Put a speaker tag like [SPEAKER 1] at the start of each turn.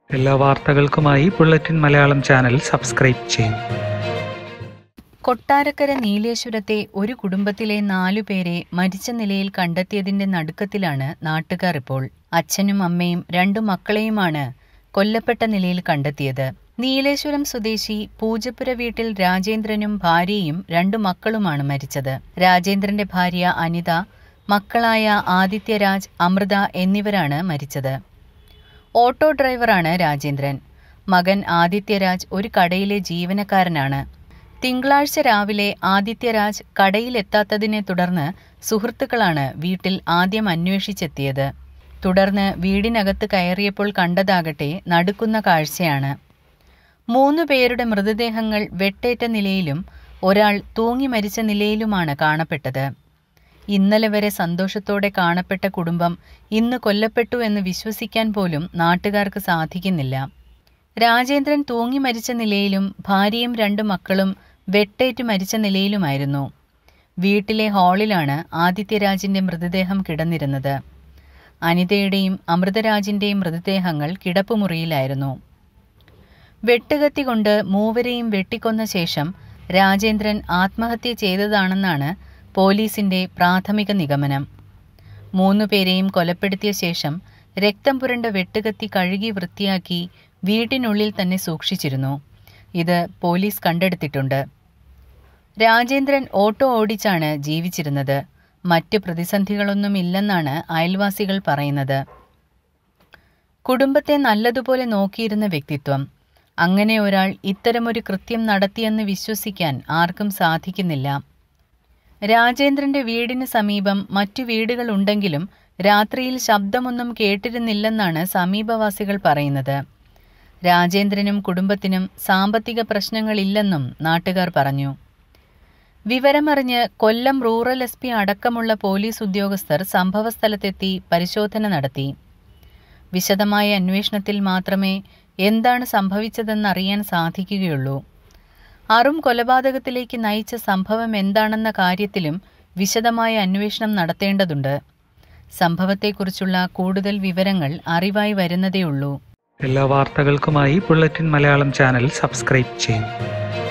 [SPEAKER 1] എല്ലാ വാർത്തകൾക്കുമായി bulletin Malayalam channel subscribe ചെയ്യും
[SPEAKER 2] കൊട്ടാരക്കര നീലേശ്വരത്തെ ഒരു കുടുംബത്തിലെ നാലുപേരെ മരിച്ച നിലയിൽ കണ്ടെത്തിയതിന്റെ നടുക്കത്തിലാണ് നാട്ടുകാർ ഇപ്പോൾ അച്ഛനും അമ്മയും രണ്ടു മക്കളെയുമാണ് കൊല്ലപ്പെട്ട നിലയിൽ കണ്ടെത്തിയത് നീലേശ്വരം സ്വദേശി പൂജപ്പുര വീട്ടിൽ രാജേന്ദ്രനും ഭാര്യയും രണ്ടു മക്കളുമാണ് മരിച്ചത് രാജേന്ദ്രന്റെ ഭാര്യ അനിത മക്കളായ ആദിത്യരാജ് അമൃത എന്നിവരാണ് മരിച്ചത് ഓട്ടോ ഡ്രൈവറാണ് രാജേന്ദ്രൻ മകൻ ആദിത്യരാജ് ഒരു കടയിലെ ജീവനക്കാരനാണ് തിങ്കളാഴ്ച രാവിലെ ആദിത്യരാജ് കടയിലെത്താത്തതിനെ തുടർന്ന് സുഹൃത്തുക്കളാണ് വീട്ടിൽ ആദ്യം അന്വേഷിച്ചെത്തിയത് തുടർന്ന് വീടിനകത്ത് കയറിയപ്പോൾ കണ്ടതാകട്ടെ നടുക്കുന്ന കാഴ്ചയാണ് മൂന്നു പേരുടെ മൃതദേഹങ്ങൾ വെട്ടേറ്റ നിലയിലും ഒരാൾ തൂങ്ങി മരിച്ച നിലയിലുമാണ് കാണപ്പെട്ടത് ഇന്നലെ വരെ സന്തോഷത്തോടെ കാണപ്പെട്ട കുടുംബം ഇന്ന് കൊല്ലപ്പെട്ടു എന്ന് വിശ്വസിക്കാൻ പോലും നാട്ടുകാർക്ക് സാധിക്കുന്നില്ല രാജേന്ദ്രൻ തൂങ്ങി മരിച്ച നിലയിലും ഭാര്യയും രണ്ട് മക്കളും വെട്ടേറ്റ് മരിച്ച നിലയിലുമായിരുന്നു വീട്ടിലെ ഹാളിലാണ് ആദിത്യരാജിന്റെ മൃതദേഹം കിടന്നിരുന്നത് അനിതയുടെയും അമൃതരാജിന്റെയും മൃതദേഹങ്ങൾ കിടപ്പുമുറിയിലായിരുന്നു വെട്ടുകത്തി കൊണ്ട് മൂവരെയും വെട്ടിക്കൊന്ന ശേഷം രാജേന്ദ്രൻ ആത്മഹത്യ ചെയ്തതാണെന്നാണ് പോലീസിന്റെ പ്രാഥമിക നിഗമനം മൂന്നുപേരെയും കൊലപ്പെടുത്തിയ ശേഷം രക്തം പുരണ്ട വെട്ടുകത്തി കഴുകി വൃത്തിയാക്കി വീട്ടിനുള്ളിൽ തന്നെ സൂക്ഷിച്ചിരുന്നു ഇത് പോലീസ് കണ്ടെടുത്തിട്ടുണ്ട് രാജേന്ദ്രൻ ഓട്ടോ ഓടിച്ചാണ് ജീവിച്ചിരുന്നത് മറ്റ് പ്രതിസന്ധികളൊന്നുമില്ലെന്നാണ് അയൽവാസികൾ പറയുന്നത് കുടുംബത്തെ നല്ലതുപോലെ നോക്കിയിരുന്ന വ്യക്തിത്വം അങ്ങനെ ഒരാൾ ഇത്തരമൊരു കൃത്യം നടത്തിയെന്ന് വിശ്വസിക്കാൻ ആർക്കും സാധിക്കുന്നില്ല രാജേന്ദ്രന്റെ വീടിന് സമീപം മറ്റു വീടുകളുണ്ടെങ്കിലും രാത്രിയിൽ ശബ്ദമൊന്നും കേട്ടിരുന്നില്ലെന്നാണ് സമീപവാസികൾ പറയുന്നത് രാജേന്ദ്രനും കുടുംബത്തിനും സാമ്പത്തിക പ്രശ്നങ്ങളില്ലെന്നും നാട്ടുകാർ പറഞ്ഞു വിവരമറിഞ്ഞ് കൊല്ലം റൂറൽ എസ് പി അടക്കമുള്ള പോലീസ് ഉദ്യോഗസ്ഥർ സംഭവസ്ഥലത്തെത്തി പരിശോധന നടത്തി വിശദമായ അന്വേഷണത്തിൽ മാത്രമേ എന്താണ് സംഭവിച്ചതെന്നറിയാൻ സാധിക്കുകയുള്ളൂ അറും കൊലപാതകത്തിലേക്ക് നയിച്ച സംഭവം എന്താണെന്ന കാര്യത്തിലും വിശദമായ അന്വേഷണം നടത്തേണ്ടതുണ്ട് സംഭവത്തെക്കുറിച്ചുള്ള കൂടുതൽ വിവരങ്ങൾ അറിവായി വരുന്നതേയുള്ളൂ
[SPEAKER 1] എല്ലാ വാർത്തകൾക്കുമായി ബുള്ളറ്റിൻ മലയാളം ചാനൽ സബ്സ്ക്രൈബ് ചെയ്യും